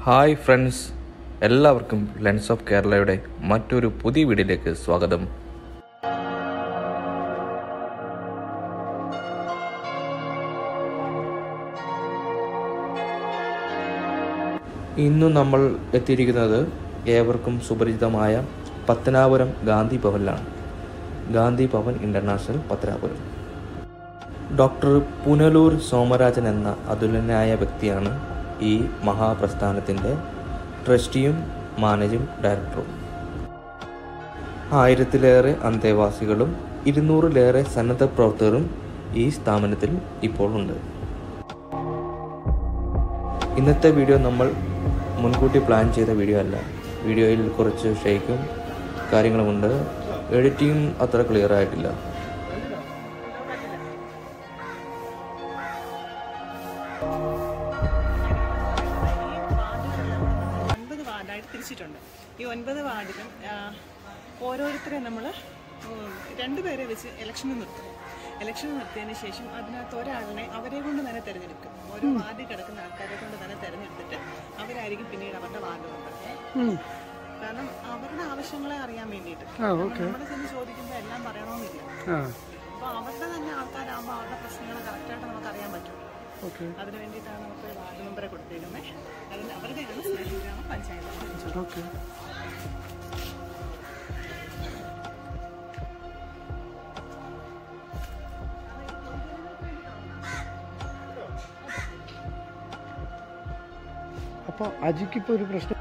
Hi friends എല്ലാവർക്കും lens of കേരളയുടെ മറ്റൊരു പുതിയ വീഡിയോയിലേക്ക് സ്വാഗതം ഇന്നു നമ്മൾ എത്തിയിരിക്കുന്നത് ഏവർക്കും സുപരിചിതമായ പത്തനാപുരം ഗാന്ധി ഭവനിലാണ് ഗാന്ധി ഭവൻ ഇൻ്റർനാഷണൽ പത്തനാപുരം ഡോക്ടർ പുനലൂർ സോമരാജൻ എന്ന അതുലനായ വ്യക്തിയാണ് ഈ മഹാപ്രസ്ഥാനത്തിൻ്റെ ട്രസ്റ്റിയും മാനേജിംഗ് ഡയറക്ടറും ആയിരത്തിലേറെ അന്തേവാസികളും ഇരുന്നൂറിലേറെ സന്നദ്ധ പ്രവർത്തകരും ഈ സ്ഥാപനത്തിൽ ഇപ്പോൾ ഉണ്ട് ഇന്നത്തെ വീഡിയോ നമ്മൾ മുൻകൂട്ടി പ്ലാൻ ചെയ്ത വീഡിയോ അല്ല വീഡിയോയിൽ കുറച്ച് ഷെയ്ക്കും കാര്യങ്ങളുമുണ്ട് എഡിറ്റിംഗ് അത്ര ക്ലിയർ ആയിട്ടില്ല ഒൻപത് വാർഡായിട്ട് തിരിച്ചിട്ടുണ്ട് ഈ ഒൻപത് വാർഡിലും ആ, ഓരോരുത്തരെ നമ്മൾ രണ്ടുപേരെ വെച്ച് ഇലക്ഷന് നിർത്തും ഇലക്ഷന് നിർത്തിയതിന് ശേഷം അതിനകത്ത് ഒരാളിനെ അവരെ കൊണ്ട് തന്നെ തിരഞ്ഞെടുക്കും ഓരോ വാർഡിൽ കിടക്കുന്ന ആൾക്കാരെ കൊണ്ട് തന്നെ തിരഞ്ഞെടുത്തിട്ട് അവരായിരിക്കും പിന്നീട് അവരുടെ വാർഡ് മെമ്പർ കാരണം അവരുടെ ആവശ്യങ്ങളെ അറിയാൻ വേണ്ടിയിട്ട് നമ്മൾ ചെന്ന് ചോദിക്കുമ്പോൾ എല്ലാം പറയണമെന്നില്ല അപ്പോൾ അവരുടെ തന്നെ ആൾക്കാരാകുമ്പോൾ അവരുടെ പ്രശ്നങ്ങൾ കറക്റ്റായിട്ട് നമുക്ക് അറിയാൻ പറ്റും അതിന് വേണ്ടിയിട്ടാണ് നമുക്ക് ഒരു വാർഡ് മെമ്പറെ കൊടുത്തേക്കുന്നത് അതിന് അവരുടെയാണ് സ്നേഹിഗ്രാമ പഞ്ചായത്ത് അപ്പൊ അജിക്കിപ്പോ ഒരു പ്രശ്നം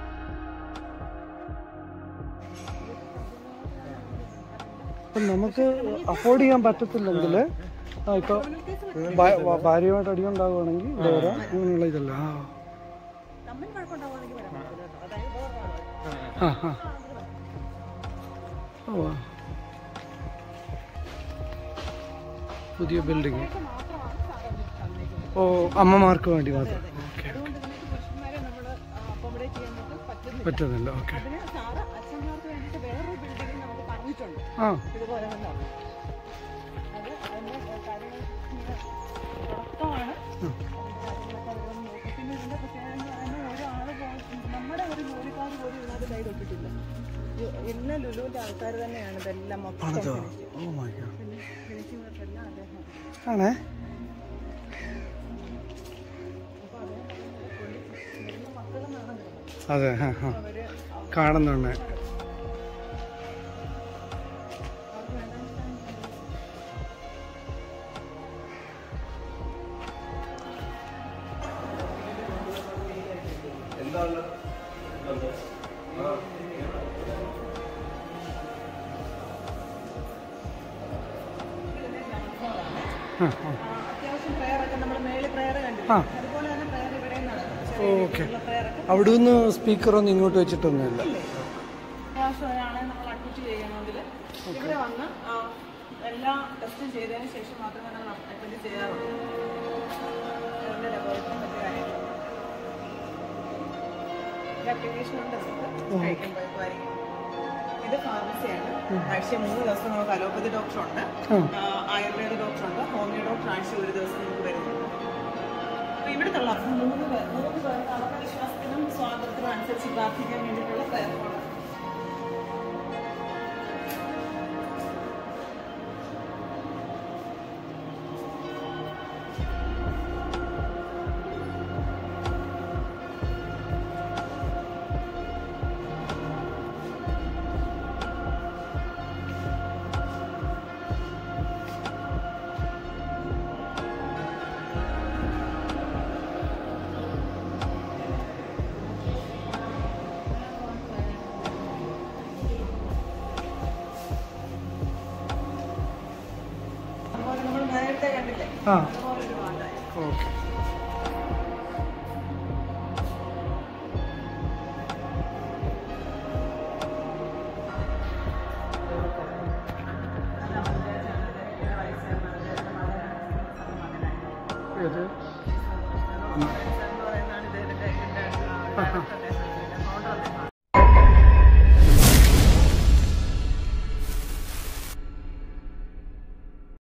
അപ്പൊ നമുക്ക് അഫോർഡ് ചെയ്യാൻ പറ്റത്തില്ലെങ്കിൽ ഇപ്പൊ ഭാ- ഭാ- ഭാര്യയുമായിട്ട് അടിയുണ്ടാവുകയാണെങ്കിൽ ഇവിടെ വരാം അങ്ങനെയുള്ള ഇതല്ല ആ തമ്മിൽ വഴക്കുണ്ടാവുകയാണെങ്കിൽ വരാൻ പറ്റില്ല കേട്ടോ അതായത് വേറൊരാള് ആ ആ ഓ ആ. പുതിയ ബിൽഡിംഗ് ഓ അമ്മമാർക്ക് വേണ്ടി മാത്രം ഓക്കെ അതുകൊണ്ട് നമുക്ക് പുരുഷന്മാരെ നമ്മൾ അക്കോമഡേറ്റ് ചെയ്യാൻ വേണ്ടി പറ്റുന്നില്ല പറ്റുന്നില്ല ഓക്കെ അതിന് സാറ് അച്ഛന്മാർക്ക് വേണ്ടിയിട്ട് വേറൊരു ബിൽഡിംഗ് നമുക്ക് പറഞ്ഞിട്ടുണ്ട് ആ ഇതുപോലെ തന്നെ അത് അതിന്റെ കാര്യങ്ങൾ ഇങ്ങനെ തുടക്കമാണ് അതിന്റെ കാര്യങ്ങളൊക്കെ അവരൊന്ന് നോക്കും. പിന്നെ ഇതിന്റെ പ്രത്യേകത എന്ന് പറയുന്നത് ഒരാള് പോലും നമ്മുടെ ഒരു ജോലിക്കാർ പോലും ഇതിനകത്ത് കൈ തൊട്ടിട്ടില്ല ഈ എല്ലാ ലുലുവിന്റെ ആൾക്കാർ തന്നെയാണ് ഇതെല്ലാം മൊത്തം finish oh my God finishing work എല്ലാം അദ്ദേഹം ആണേ അപ്പൊ അത് വരുന്ന മക്കളെന്നാണ് വരുന്നത് അതെ ആ ആ അവര് കാണുന്നുണ്ട് അവർക്ക് വേണ്ട ആ ആ അത്യാവശ്യം പ്രയറൊക്കെ നമ്മൾ മേളിൽ പ്രയർ കണ്ടില്ല ആ. അതുപോലെ തന്നെ പ്രയർ ഇവിടെ നടക്കും ഓക്കെ പ്രയറൊക്കെ അവിടെ നിന്ന് സ്പീക്കറൊന്നും ഇങ്ങോട്ട് വെച്ചിട്ടൊന്നുമില്ല പ്രാവശ്യം ഒരാളെ നമ്മൾ അഡ്മിറ്റ് ചെയ്യണമെങ്കിൽ ഇവിടെ വന്ന് ആ, എല്ലാ ടെസ്റ്റും ചെയ്തതിന് ശേഷം മാത്രമേ നമ്മൾ അഡ്മിറ്റ് ചെയ്യാറുള്ളൂ അതിന്റെ ലബോറട്ടറി മറ്റു കാര്യങ്ങൾ ആപ്ലിക്കേഷൻ ഉണ്ട് നമുക്ക് കഴിക്കാൻ പോയപ്പോൾ ഇത് ഫാർമസിയാണ് ആഴ്ച മൂന്ന് ദിവസം നമുക്ക് അലോപ്പതി ഡോക്ടറുണ്ട് ആ. ആയുർവേദ ഡോക്ടറുണ്ട് ഹോമിയോ ഡോക്ടർ ആഴ്ച ഒരു ദിവസം നമുക്ക് വരുന്നുണ്ട് അപ്പൊ ഇവിടുത്തെ മൂന്ന് പേർ മൂന്ന് പേർക്ക് അവരുടെ വിശ്വാസത്തിനും സ്വാതന്ത്ര്യത്തിനും അനുസരിച്ച് പ്രാർത്ഥിക്കാൻ വേണ്ടിയിട്ടുള്ള പ്രയത്നമാണ് അതുപോലെ നമ്മൾ നേരത്തെ കണ്ടില്ലേ ആ അതുപോലെ ഒരു വാർഡായി ഓക്കെ ഏത് എന്ന് പറയുന്നതാണ് ഇതിന്റെ ഇതിന്റെ ഡയറക്ടർ